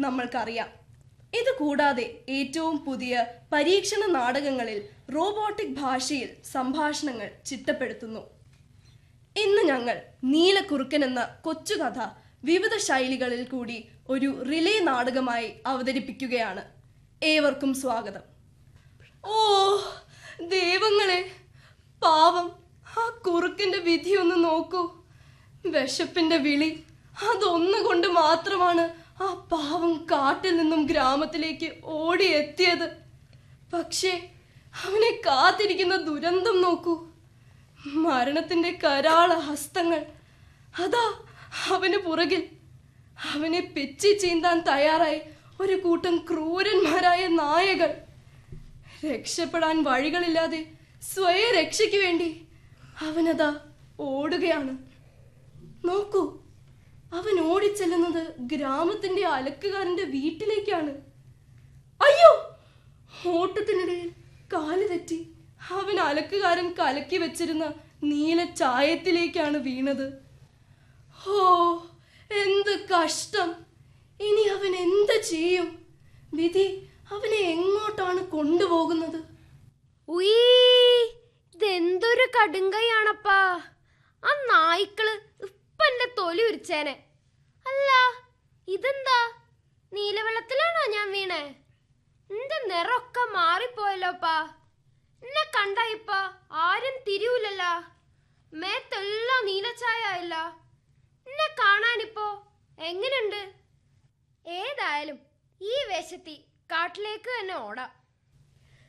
നമ്മൾക്കറിയാം ഇത് കൂടാതെ ഏറ്റവും പുതിയ പരീക്ഷണ നാടകങ്ങളിൽ റോബോട്ടിക് ഭാഷയിൽ സംഭാഷണങ്ങൾ ചിട്ടപ്പെടുത്തുന്നു ഇന്ന് ഞങ്ങൾ നീലക്കുറുക്കൻ എന്ന കൊച്ചുകഥ വിവിധ ശൈലികളിൽ കൂടി ഒരു റിലേ നാടകമായി അവതരിപ്പിക്കുകയാണ് ഏവർക്കും സ്വാഗതം ഓ ദൈവങ്ങളെ പാവം ആ കുറുക്കിന്റെ വിധി ഒന്ന് നോക്കൂ വിശപ്പിന്റെ വിളി അതൊന്നുകൊണ്ട് മാത്രമാണ് ആ പാവം കാട്ടിൽ നിന്നും ഗ്രാമത്തിലേക്ക് ഓടിയെത്തിയത് പക്ഷേ അവനെ കാത്തിരിക്കുന്ന ദുരന്തം നോക്കൂ മരണത്തിന്റെ കരാള ഹസ്തങ്ങൾ അതാ അവന് പുറകിൽ അവനെ പിച്ചി ചീന്താൻ തയ്യാറായി ഒരു കൂട്ടം ക്രൂരന്മാരായ നായകൾ രക്ഷപ്പെടാൻ വഴികളില്ലാതെ സ്വയ രക്ഷയ്ക്ക് വേണ്ടി അവനതാ ഓടുകയാണ് നോക്കൂ അവൻ ഓടിച്ചെല്ലുന്നത് ഗ്രാമത്തിന്റെ അലക്കുകാരന്റെ വീട്ടിലേക്കാണ് അയ്യോ ഓട്ടത്തിനിടയിൽ കാല് തെറ്റി അവൻ അലക്കുകാരൻ കലക്കി വെച്ചിരുന്ന നീല ചായത്തിലേക്കാണ് വീണത് ഓ എന്ത് കഷ്ടം ഇനി അവൻ എന്ത് ചെയ്യും വിധി അവനെ എങ്ങോട്ടാണ് കൊണ്ടുപോകുന്നത് ഉയ്യ്, ഇതെന്തൊരു കടുങ്കയാണപ്പാ ആ നായ്ക്കള് ഇപ്പൊ എന്റെ തൊലി ഉരിച്ചേനെ അല്ല ഇതെന്താ നീലവെള്ളത്തിലാണോ ഞാൻ വീണേ എന്റെ നിറമൊക്കെ മാറിപ്പോയല്ലോപ്പാ എന്നെ കണ്ട ഇപ്പ ആരും തിരിയൂലല്ല മേത്തെല്ലാം നീലച്ചായ ആയില്ല എന്നെ കാണാനിപ്പോ എങ്ങനെയുണ്ട് ഏതായാലും ഈ വേഷത്തി കാട്ടിലേക്ക് തന്നെ ഓടാം